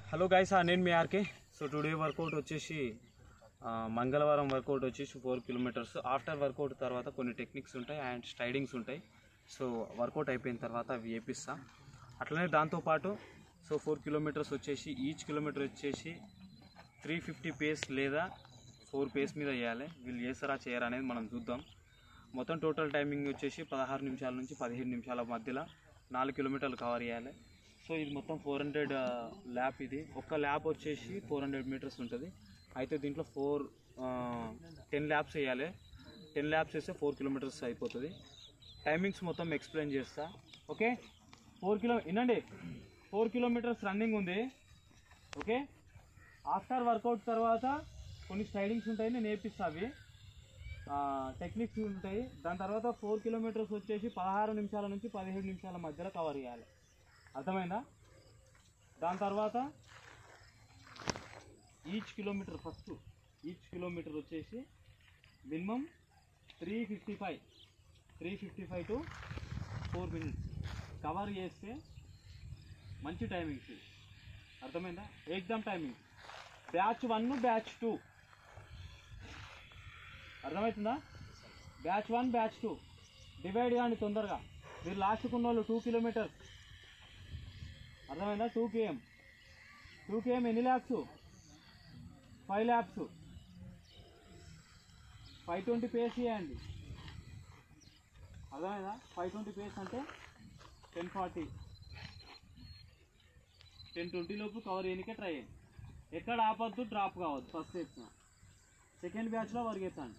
Hello guys నేను మీ RK so today workout వచ్చేసి ఆ, మంగళవారం వర్కౌట్ వచ్చేసి ఫోర్ కిలోమీటర్స్ ఆఫ్టర్ వర్కౌట్ తర్వాత కొన్ని టెక్నిక్స్ ఉంటాయి అండ్ స్టైడింగ్స్ ఉంటాయి సో వర్కౌట్ అయిపోయిన తర్వాత అవి వేపిస్తా అట్లనే దాంతోపాటు సో ఫోర్ కిలోమీటర్స్ వచ్చేసి ఈచ్ కిలోమీటర్ వచ్చేసి త్రీ ఫిఫ్టీ పేస్ లేదా ఫోర్ పేస్ మీద వేయాలి వీళ్ళు చేస్తారా చేయరా అనేది మనం చూద్దాం మొత్తం టోటల్ టైమింగ్ వచ్చేసి పదహారు నిమిషాల నుంచి పదిహేడు నిమిషాల మధ్యలో నాలుగు కిలోమీటర్లు కవర్ చేయాలి సో ఇది మొత్తం ఫోర్ హండ్రెడ్ ల్యాప్ ఇది ఒక్క ల్యాప్ వచ్చేసి ఫోర్ హండ్రెడ్ మీటర్స్ ఉంటుంది అయితే దీంట్లో ఫోర్ టెన్ ల్యాప్స్ వేయాలి టెన్ ల్యాప్స్ వేస్తే ఫోర్ కిలోమీటర్స్ అయిపోతుంది టైమింగ్స్ మొత్తం ఎక్స్ప్లెయిన్ చేస్తా ఓకే ఫోర్ కిలో వినండి ఫోర్ కిలోమీటర్స్ రన్నింగ్ ఉంది ఓకే ఆఫ్టర్ వర్కౌట్ తర్వాత కొన్ని స్టైలింగ్స్ ఉంటాయి నేను నేర్పిస్తా అవి టెక్నిక్స్ ఉంటాయి దాని తర్వాత ఫోర్ కిలోమీటర్స్ వచ్చేసి పదహారు నిమిషాల నుంచి పదిహేడు నిమిషాల మధ్యలో కవర్ చేయాలి అర్థమైందా దాని తర్వాత each kilometre first each kilometre వచ్చేసి minimum three fifty five three fifty five to four minutes cover చేస్తే మంచి టైమింగ్స్ ఇవి. అర్థమైందా exam timing batch one batch two అర్థమవుతుందా batch one batch two divide కానీ తొందరగా మీరు లాస్ట్కి ఉన్న వాళ్ళు టూ కిలోమీటర్స్ అర్థమైందా టూ కేఎం టూ కేఎం ఎన్ని laps five laps five twenty pace చేయండి అర్థమైందా ఫైవ్ ట్వంటీ పేస్ అంటే టెన్ ఫార్టీ టెన్ ట్వంటీ లోపు కవర్ చేయడానికే ట్రై చేయండి ఎక్కడ ఆపద్దు డ్రాప్ కావద్దు ఫస్ట్ ఎత్తున సెకండ్ బ్యాచ్లో వరిగెత్తండి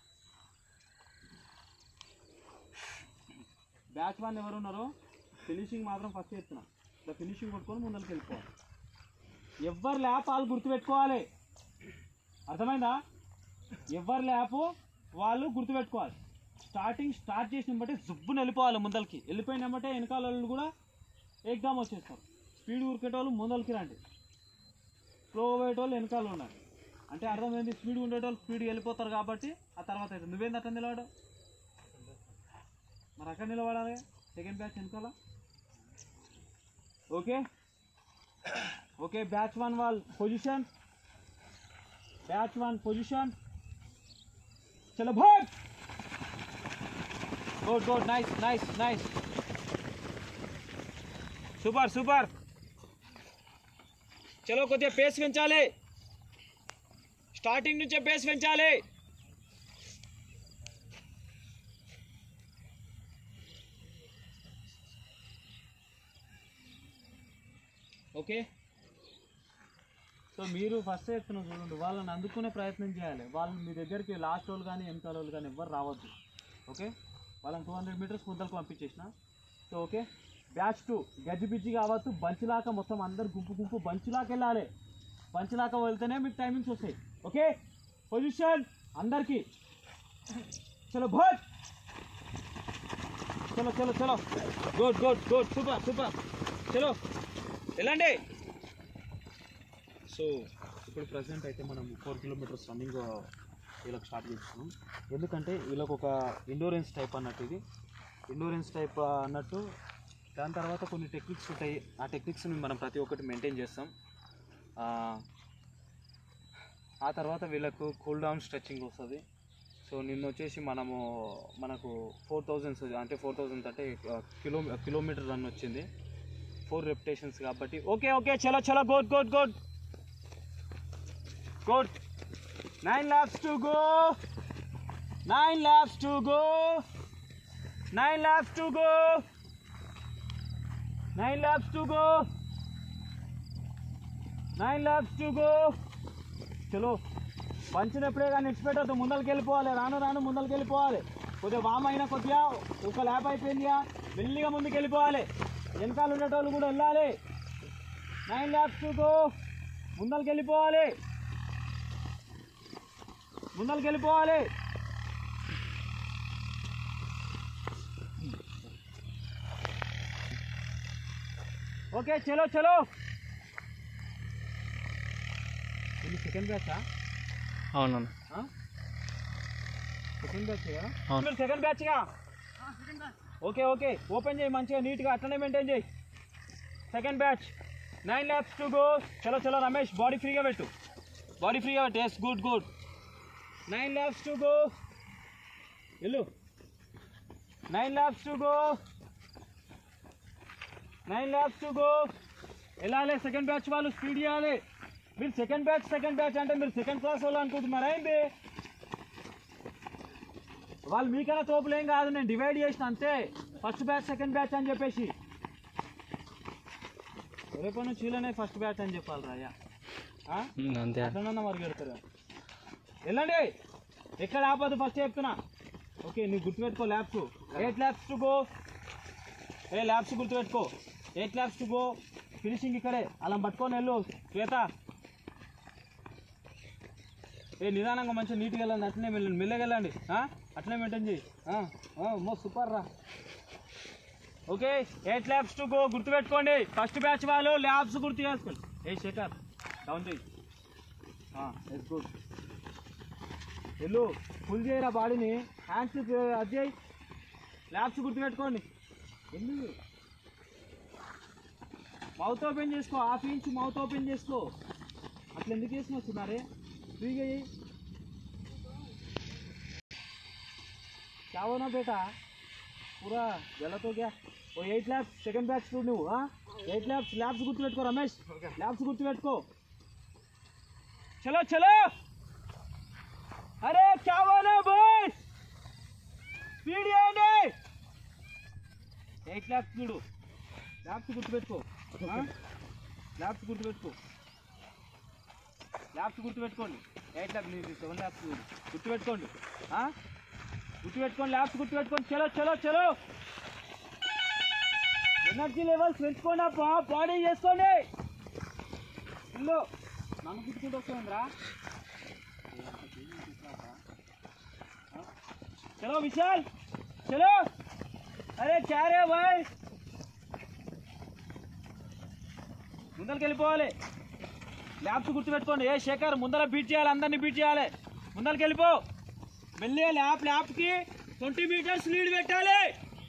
బ్యాచ్ వన్ ఎవరు ఉన్నారో ఫినిషింగ్ మాత్రం ఫస్ట్ ఎత్తున ఇట్లా ఫినిషింగ్ కొట్టుకొని ముందరికి వెళ్ళిపోవాలి ఎవరు ల్యాప్ వాళ్ళు గుర్తుపెట్టుకోవాలి అర్థమైందా ఎవరు ల్యాప్ వాళ్ళు గుర్తుపెట్టుకోవాలి స్టార్టింగ్ స్టార్ట్ చేసిన బట్టి జుబ్బుని వెళ్ళిపోవాలి ముందరికి వెళ్ళిపోయిన బట్టే వెనకాల వాళ్ళు కూడా ఎగ్జామ్ వచ్చేస్తారు స్పీడ్ ఉరికేటోళ్ళు ముందరికి రండి స్లో పోయేటోళ్ళు వెనకాల ఉండాలి అంటే అర్థమైంది స్పీడ్ ఉండేటోళ్ళు స్పీడ్ వెళ్ళిపోతారు కాబట్టి ఆ తర్వాత అయితే నువ్వేంది అక్కడ నిలబడావు మరి అక్కడ నిలబడాలి సెకండ్ బ్యాచ్ వెనకాల ఓకే ఓకే బ్యాచ్ వన్ వాళ్ళ పొజిషన్ బ్యాచ్ వన్ పొజిషన్ చలో భట్ good good nice nice nice super super చలో కొద్దిగా పేస్ పెంచాలి స్టార్టింగ్ నుంచే పేస్ పెంచాలి ఓకే సో మీరు ఫస్ట్ చెప్తున్న చూడండి వాళ్ళని అందుకునే ప్రయత్నం చేయాలి వాళ్ళు మీ దగ్గరికి లాస్ట్ వాళ్ళు కానీ వెనకాల వాళ్ళు కానీ ఎవ్వరు రావద్దు ఓకే వాళ్ళని టూ హండ్రెడ్ మీటర్స్ ముందరకు పంపించేసిన సో ఓకే బ్యాచ్ టూ గజిబిజ్జి కావచ్చు బంచిలాక మొత్తం అందరు గుంపు గుంపు బంచిలాక వెళ్ళాలి బంచిలాక వెళ్తేనే మీకు టైమింగ్స్ వస్తాయి ఓకే పొజిషన్ అందరికీ చలో భట్ చలో చలో చలో good good good super super చలో వెళ్ళండి సో ఇప్పుడు ప్రజెంట్ అయితే మనం ఫోర్ కిలోమీటర్స్ రన్నింగ్ వీళ్ళకి స్టార్ట్ చేస్తున్నాం ఎందుకంటే వీళ్ళకి ఒక ఇండోరెన్స్ టైప్ అన్నట్టు ఇది ఇండోరెన్స్ టైప్ అన్నట్టు దాని తర్వాత కొన్ని టెక్నిక్స్ ఉంటాయి ఆ టెక్నిక్స్ని మనం ప్రతి ఒక్కటి మెయింటైన్ చేస్తాం ఆ, ఆ తర్వాత వీళ్ళకు కూల్ డౌన్ స్ట్రెచ్చింగ్ వస్తుంది సో నిన్న వచ్చేసి మనము మనకు ఫోర్ థౌజండ్స్ అంటే ఫోర్ థౌజండ్ అంటే ఆ, కిలో కిలోమీటర్ రన్ వచ్చింది ఫోర్ రెప్యుటేషన్స్ కాబట్టి ఓకే ఓకే చలో చలో good good good good nine laps to go nine laps to go nine laps to go nine laps to go nine laps to go చలో పంచినప్పుడే కానీ ఇచ్చిపెట్టద్దు ముందరికి వెళ్ళిపోవాలి రాను రాను ముందరికి వెళ్ళిపోవాలి కొద్దిగా వామ్ అయినా కొద్దిగా ఒక ల్యాప్ అయిపోయిందిగా మెల్లిగా ముందుకు వెళ్ళిపోవాలి వెనకాల ఉండేటోళ్ళు కూడా వెళ్ళాలి నైన్ ల్యాబ్స్ టు గో ముందరికి వెళ్ళిపోవాలి ముందరికి వెళ్ళిపోవాలి ఓకే చలో చలో ఇది సెకండ్ బ్యాచా అవునవును సెకండ్ బ్యాచ్ అవును. మీరు సెకండ్ బ్యాచ్గా ఓకే ఓకే ఓపెన్ చేయి మంచిగా నీట్గా అట్లనే మెయింటైన్ చేయి second batch nine laps to go చలో చలో రమేష్ బాడీ ఫ్రీగా పెట్టు బాడీ ఫ్రీగా పెట్టు yes good good nine laps to go వెళ్ళు nine laps to go nine laps to go వెళ్ళాలి సెకండ్ బ్యాచ్ వాళ్ళు స్పీడ్ చేయాలి మీరు సెకండ్ బ్యాచ్ సెకండ్ బ్యాచ్ అంటే మీరు సెకండ్ క్లాస్ వాళ్ళు అనుకుంటున్నారా ఏంటి వాళ్ళు మీకైనా తోపులు ఏం కాదు నేను డివైడ్ చేసిన అంతే ఫస్ట్ బ్యాచ్ సెకండ్ బ్యాచ్ అని చెప్పేసి రేపు నుంచి వీళ్ళనే ఫస్ట్ బ్యాచ్ అని చెప్పాలి రాయ్యా అంతే అట్లనన్నా మరి పెడతారు వెళ్ళండి ఎక్కడ ఆపదు ఫస్ట్ చెప్తున్నా ఓకే నువ్వు గుర్తుపెట్టుకో laps eight laps to go ఏ ల్యాబ్స్ గుర్తుపెట్టుకో eight laps to go finishing ఇక్కడే అలా పట్టుకొని వెళ్ళు శ్వేత ఏ నిదానంగా మంచిగా నీట్గా వెళ్ళండి అట్లనే వెళ్ళండి మెల్లగా వెళ్ళండి ఆ? అట్లనే మెయింటైన్ చేయి ఆ, ఆ, మో సూపర్ రా okay eight laps to go గుర్తుపెట్టుకోండి ఫస్ట్ బ్యాచ్ వాళ్ళు ల్యాబ్స్ గుర్తు చేసుకోండి ఏ శేఖర్ డౌన్ చేయి ఎస్ గుడ్ వెళ్ళు ఫుల్ చేయరా బాడీని హ్యాండ్స్ అది చేయి ల్యాబ్స్ గుర్తుపెట్టుకోండి వెళ్ళు మౌత్ ఓపెన్ చేసుకో హాఫ్ ఇంచ్ మౌత్ ఓపెన్ చేసుకో అట్లా ఎందుకు వేసిన వస్తున్నారే ఫ్రీగా చేయి क्या हो ना बेटा पूरा गलत हो गया ఓ ఎయిట్ ల్యాబ్స్ సెకండ్ బ్యాచ్ చూడు నువ్వు ఎయిట్ ల్యాబ్స్ ల్యాబ్స్ గుర్తుపెట్టుకో రమేష్ ల్యాబ్స్ గుర్తుపెట్టుకో చలో చలో అరే क्या हुआ ना బాయ్ స్పీడ్ చేయండి ఎయిట్ ల్యాబ్స్ చూడు ల్యాబ్స్ గుర్తుపెట్టుకో ల్యాబ్స్ గుర్తుపెట్టుకో ల్యాబ్స్ గుర్తుపెట్టుకోండి ఎయిట్ ల్యాబ్స్ సెవెన్ ల్యాబ్స్ గుర్తుపెట్టుకోండి ఆ? గుర్తుపెట్టుకోండి ల్యాబ్స్ గుర్తుపెట్టుకోండి చలో చలో చలో ఎనర్జీ లెవెల్స్ పెంచుకోండి అబ్బా బాడీ చేసుకోండి ఇల్లు నన్ను గుర్తుకుంటూ వస్తుందిరా చలో విశాల్ చలో అరే చారే బాయ్ ముందరికి వెళ్ళిపోవాలి ల్యాబ్స్ గుర్తుపెట్టుకోండి ఏ శేఖర్ ముందర బీట్ చేయాలి అందరినీ బీట్ చేయాలి ముందరికి వెళ్ళిపో వెళ్ళి ల్యాప్ ల్యాప్కి ట్వంటీ మీటర్స్ లీడ్ పెట్టాలి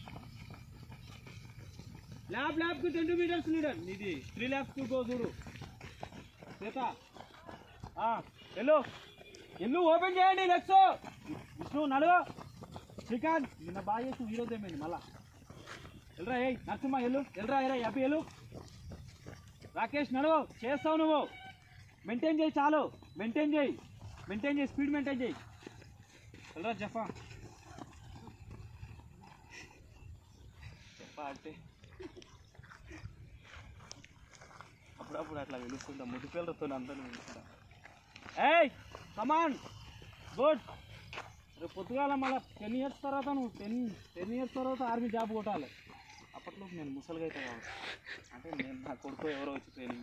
ల్యాప్ ల్యాప్కి ట్వంటీ మీటర్స్ లీడ్ ఇది త్రీ ల్యాప్స్ గో చూడు సీత ఆ, వెళ్ళు ఎల్లు ఓపెన్ చేయండి లెగ్స్ విష్ణు నడు శ్రీకాంత్ నిన్న బాగా చేసిన ఈరోజు ఏమైంది మళ్ళా వెళ్ళరా ఏ నరసింహ ఎల్లు వెళ్ళరా ఎరా అబ్బి ఎల్లు రాకేష్ నడువు చేస్తావు నువ్వు మెయింటైన్ చేయి చాలు మెయింటైన్ చేయి మెయింటైన్ చేయి స్పీడ్ మెయింటైన్ చేయి వెళ్ళరా జఫా చెప్పా అంటే అప్పుడప్పుడు అట్లా వెలుస్తుంటా ముద్దు పిల్లలతో అందరిని వెలుస్తుంటా ఏయ్ కమాన్ గుడ్ రేపు పొద్దుగాల మళ్ళీ టెన్ ఇయర్స్ తర్వాత నువ్వు టెన్ టెన్ ఇయర్స్ తర్వాత ఆర్మీ జాబ్ కొట్టాలి అప్పట్లో నేను ముసలిగా అయితే కావచ్చు అంటే నేను నా కొడుకు ఎవరో వచ్చి ట్రైనింగ్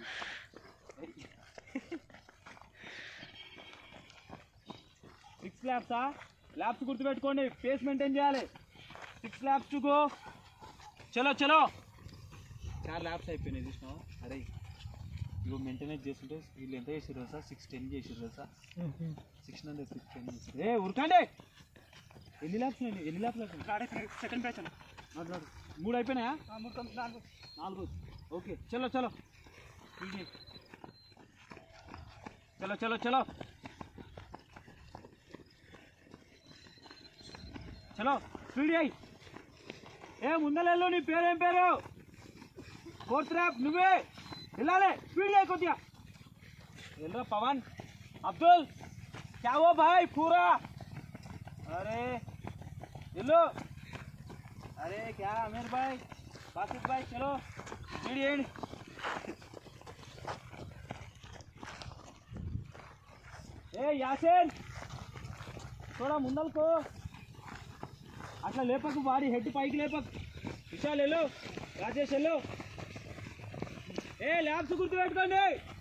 సిక్స్ ల్యాబ్సా ల్యాబ్స్ గుర్తుపెట్టుకోండి ఫేస్ మెయింటైన్ చేయాలి సిక్స్ ల్యాబ్స్ టు గో చలో చలో చార్ ల్యాబ్స్ అయిపోయినాయి చూసినావా అరే ఇవి మెయింటెనెన్స్ చేస్తుంటే వీళ్ళు ఎంత చేసారు సార్ సిక్స్ టెన్ చేసారు sir six hundred six ten చేసారు ఏ ఉరకండి ఎన్ని ల్యాబ్స్ ఉన్నాయి ఎన్ని ల్యాబ్స్ సెకండ్ బ్యాచ్ అన్న నాడు నాడు మూడు అయిపోయినాయా మూడు నాలుగు నాలుగు ఓకే చలో చలో స్పీడ్ చేయి. చలో చలో చలో చలో స్పీడ్ అయ్యి ఏ ముందలెళ్ళు నీ పేరేం పేరు ఫోర్త్ ర్యాప్ నువ్వే వెళ్ళాలి స్పీడ్ చేయి కొద్దిగా వెళ్ళరా పవన్ అబ్దుల్ क्या हुआ भाई पूरा अरे हेलो अरे क्या आमिर भाई बासित भाई चलो स्पीड एंड ఏ యాసేన్ थोड़ा ముందలకు అట్లా లేపకు బాడీ హెడ్ పైకి లేపకు విశాల్ వెళ్ళు రాజేష్ వెళ్ళు ఏ ల్యాబ్స్ గుర్తు పెట్టుకోండి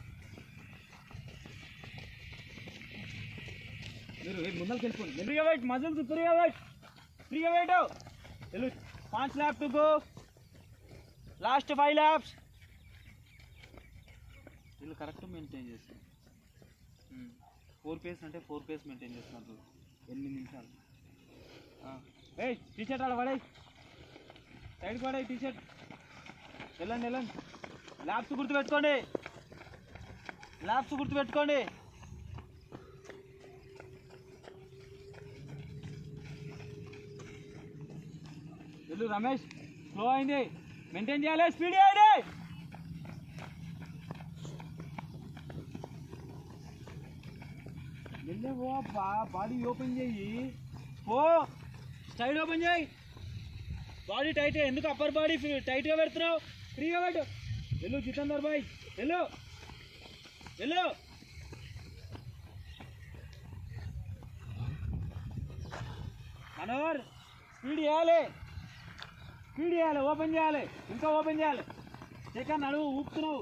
మీరు ఏ ముందరికి వెళ్ళిపోండి ఫ్రీగా వెయిట్ మజిల్స్ ఫ్రీగా వెయిట్ ఫ్రీగా వెయిట్ వెళ్ళు పాంచ్ lap to go last five laps వీళ్ళు కరెక్ట్ మెయింటైన్ చేస్తారు ఫోర్ పేస్ అంటే ఫోర్ పేస్ మెయింటైన్ చేస్తున్నారు ఎనిమిది నిమిషాలు ఏ టీ షర్ట్ ఆడ పడే సైడ్ పడే టీ షర్ట్ వెళ్ళండి వెళ్ళండి ల్యాబ్స్ గుర్తుపెట్టుకోండి ల్యాబ్స్ గుర్తుపెట్టుకోండి వెళ్ళు రమేష్ స్లో అయింది మెయింటైన్ చేయాలి స్పీడ్ చేయండి వెళ్ళే పో బా బాడీ ఓపెన్ చేయి పో స్టైల్ ఓపెన్ చేయి బాడీ టైట్ ఎందుకు అప్పర్ బాడీ టైట్గా పెడుతున్నావు ఫ్రీగా పెట్టు వెళ్ళు జితేందర్ బాయ్ వెళ్ళు వెళ్ళు మనోహర్ స్పీడ్ చేయాలి స్పీడ్ చేయాలి ఓపెన్ చేయాలి ఇంకా ఓపెన్ చేయాలి సెకండ్ నడువు ఊపుతున్నావు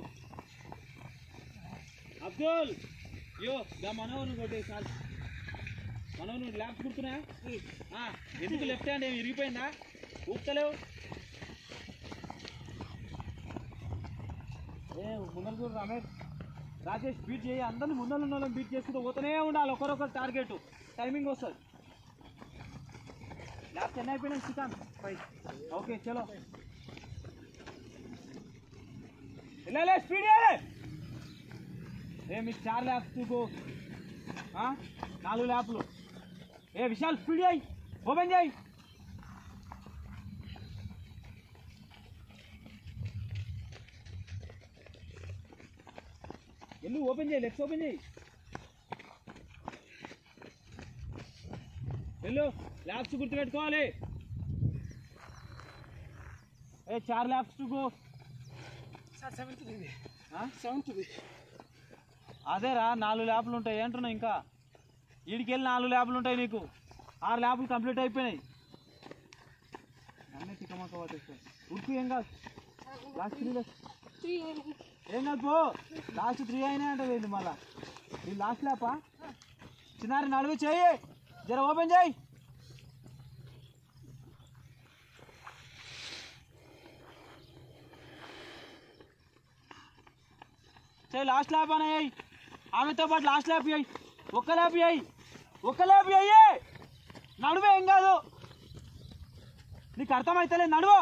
అబ్దుల్ యో దా మనోహర్ కొట్టే సార్ మనోహర్ నువ్వు ల్యాబ్స్ కుడుతున్నా ఎందుకు లెఫ్ట్ హ్యాండ్ ఏమి ఇరిగిపోయిందా ఊపుతలేవు ఏ ముందర చూడు రమేష్ రాజేష్ బీట్ చేయి అందరిని ముందర ఉన్న వాళ్ళని బీట్ చేసుకుంటూ పోతూనే ఉండాలి ఒకరొకరు టార్గెట్ టైమింగ్ వస్తుంది ల్యాబ్స్ ఎన్ని అయిపోయినాయి శ్రీకాంత్ ఓకే చలో వెళ్ళాలి స్పీడ్ చేయాలి ఏ మీకు చార్ ల్యాబ్స్ గో నాలుగు ల్యాప్లు ఏ విశాల్ స్పీడ్ చేయి ఓపెన్ చేయి ఎల్లు ఓపెన్ చేయి లెఫ్ట్ ఓపెన్ చేయి వెళ్ళు ల్యాబ్స్ గుర్తుపెట్టుకోవాలి ఏ చార్ ల్యాబ్స్ టు గో అదేరా నాలుగు ల్యాబ్లు ఉంటాయి అంటున్నా ఇంకా వీడికెళ్ళి నాలుగు ల్యాబ్లు ఉంటాయి నీకు ఆరు ల్యాబ్లు కంప్లీట్ అయిపోయినాయి అన్నీ తిక్కమక్క పట్టేస్తాయి ఉడుకు ఏం కాదు లాస్ట్ త్రీ ఏం కాదు పో లాస్ట్ త్రీ అయినా అంటే ఏంటి మళ్ళా ఇది లాస్ట్ ల్యాపా చిన్నారి నడువు చేయి జర ఓపెన్ చేయి చేయి లాస్ట్ ల్యాప్ అని అయ్యి ఆమెతో పాటు లాస్ట్ ల్యాప్ అయ్యి ఒక్క ల్యాప్ అయ్యి ఒక్క ల్యాప్ అయ్యి నడువు ఏం కాదు నీకు అర్థమైతలే నడువు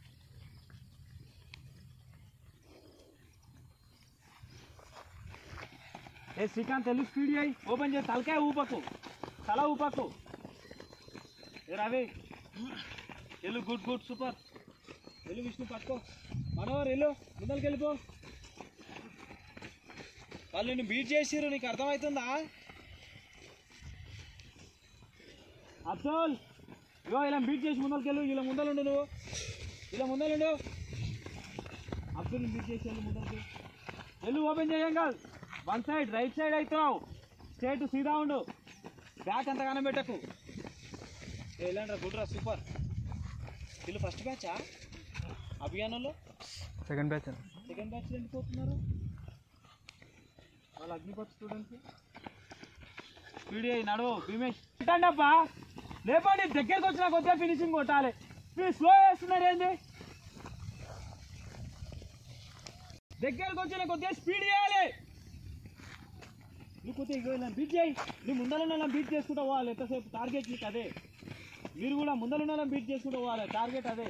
ఏ శ్రీకాంత్ తెలుగు స్పీడ్ అయ్యి ఓపెన్ చేసి తలకాయ ఊపకు తల ఊపకు ఏ రవి ఎల్లు గుడ్ గుడ్ సూపర్ ఎల్లు విష్ణు పట్టుకో మనోహర్ ఎల్లు ముందరికి వెళ్ళిపో వాళ్ళు నిన్ను బీట్ చేసిర్రు నీకు అర్థమవుతుందా అబ్దుల్ ఇగో ఇలా బీట్ చేసి ముందరికి వెళ్ళు ఇలా ముందలుండు నువ్వు ఇలా ముందలుండు అబ్దుల్ బీట్ చేసి వెళ్ళు ముందరికి వెళ్ళు ఓపెన్ చేయం కాదు వన్ సైడ్ రైట్ సైడ్ అవుతున్నావు స్ట్రేట్ సీదా ఉండు బ్యాక్ అంతగానే పెట్టకు ఎలాంటి గుడ్రా సూపర్ వీళ్ళు ఫస్ట్ బ్యాచా అభియానంలో సెకండ్ బ్యాచ్ సెకండ్ బ్యాచ్ ఎందుకు పోతున్నారు వాళ్ళ అగ్నిపత్ స్టూడెంట్స్ వీడియో నడువు భీమేష్ పెట్టండి అబ్బా లేపండి దగ్గరికి వచ్చిన కొద్దిగా ఫినిషింగ్ కొట్టాలి మీరు స్లో వేస్తున్నారు ఏంది దగ్గరకు వచ్చిన కొద్దిగా స్పీడ్ చేయాలి నువ్వు కొద్దిగా ఇగో ఇలా బీట్ చేయి నువ్వు ముందర బీట్ చేసుకుంటూ పోవాలి ఎంతసేపు టార్గెట్ నీకు అదే మీరు కూడా ముందర బీట్ చేసుకుంటూ పోవాలి టార్గెట్ అదే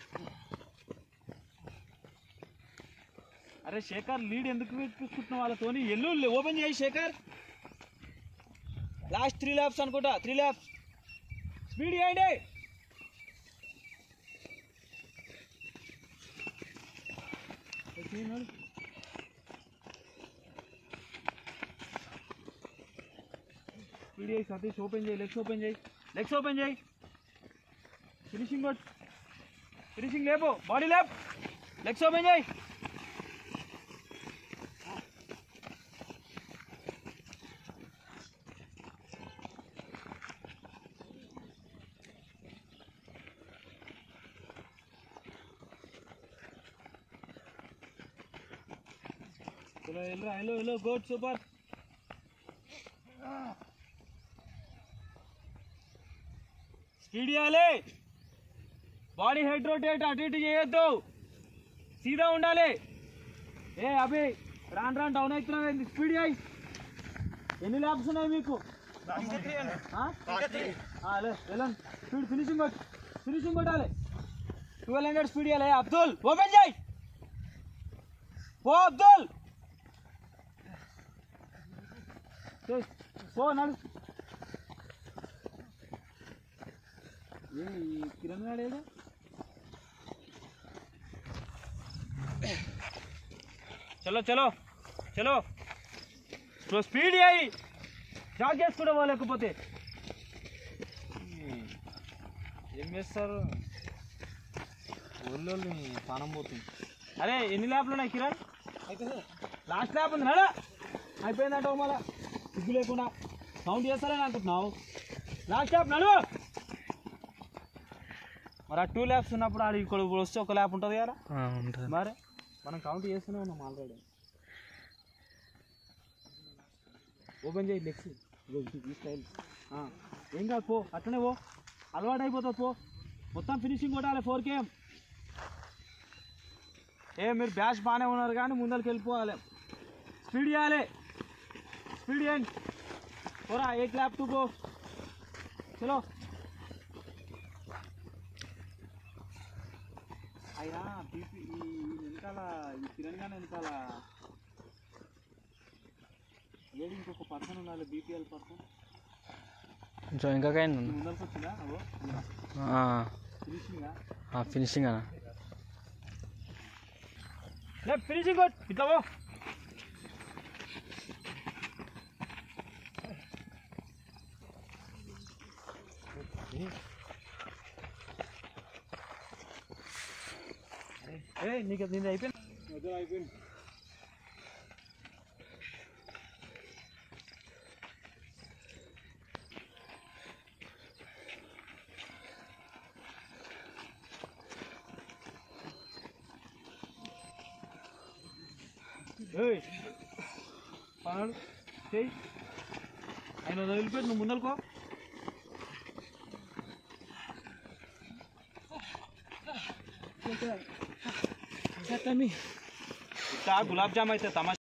అరే శేఖర్ లీడ్ ఎందుకు తీసుకుంటున్నావు వాళ్ళతోని ఎల్లు ఓపెన్ చేయి శేఖర్ లాస్ట్ త్రీ ల్యాబ్స్ అనుకుంటా త్రీ ల్యాబ్స్ స్పీడ్ చేయండి స్పీడ్ చేయి సతీష్ ఓపెన్ చేయి లెగ్స్ ఓపెన్ చేయి లెగ్స్ ఓపెన్ చేయి ఫినిషింగ్ కొట్ ఫినిషింగ్ లేపు బాడీ లేప్ లెగ్స్ ఓపెన్ చేయి చలో వెళ్ళరా hello hello good super speed చేయాలి బాడీ హెడ్ రొటేట్ అటు ఇటు చేయొద్దు సీదా ఉండాలి ఏ అభి రాను రాను డౌన్ అవుతున్నావు ఏంది స్పీడ్ చేయి ఎన్ని ల్యాబ్స్ ఉన్నాయి మీకు ఆ? ఆ, లే, వెళ్ళండి స్పీడ్ ఫినిషింగ్ కొట్టు ఫినిషింగ్ కొట్టాలి ట్వెల్వ్ హండ్రెడ్ స్పీడ్ చేయాలి అబ్దుల్ ఓపెన్ చేయి పో అబ్దుల్ చెయ్, పో నడు ఏ ఈ కిరణ్ గాడు ఏదో చలో చలో చలో స్లో స్పీడ్ అయ్యి జాగ్ చేసుకుంటే పోలేకపోతే ఏం చేస్తారు ఊళ్ళో పానం పోతుంది అరే ఎన్ని ల్యాప్లు ఉన్నాయి కిరణ్ లాస్ట్ ల్యాప్ ఉంది నడా అయిపోయిందంటావు మళ్ళా సిగ్గు లేకుండా సౌండ్ చేస్తారని అనుకుంటున్నావు లాస్ట్ ల్యాప్ నడు మరి ఆ టూ ల్యాప్స్ ఉన్నప్పుడు ఆడ ఇక్కడ వస్తే ఒక ల్యాప్ ఉంటుంది కదా ఉంటుంది మరి మనం కౌంట్ చేస్తూనే ఉన్నాం ఆల్రెడీ ఓపెన్ చేయి లెగ్స్ ఈ స్టైల్ ఆ, ఏం కాదు పో అట్లనే పో అలవాటు అయిపోతుంది పో మొత్తం ఫినిషింగ్ కొట్టాలి ఫోర్ కేఎం ఏ మీరు బ్యాచ్ బాగానే ఉన్నారు కానీ ముందరికి వెళ్ళిపోవాలి స్పీడ్ చేయాలి స్పీడ్ చేయండి పోరా ఏ క్లాప్ టూ పో చలో అయ్యా బీపీ ఈ వెనకాల ఈ తెలంగాణ వెనకాల ఏడు ఇంకొక పర్సన్ ఉండాలి బీపీఎల్ పర్సన్ కొంచెం ఇంకా కైంది ఉంది. ముందరికి వచ్చిందా అవో ఆ, ఫినిషింగ్ ఆ ఫినిషింగ్ అన్న లే ఫినిషింగ్ కొట్ ఇట్లా పో ఏ నీకు నీది అయిపోయింది అయిపోయింది ఏయ్ పనాడు చేయి ఆయన వదిలిపెట్టి నువ్వు ముందరుకో ఇట్లా గులాబ్ జామ్ అయితే తమాషా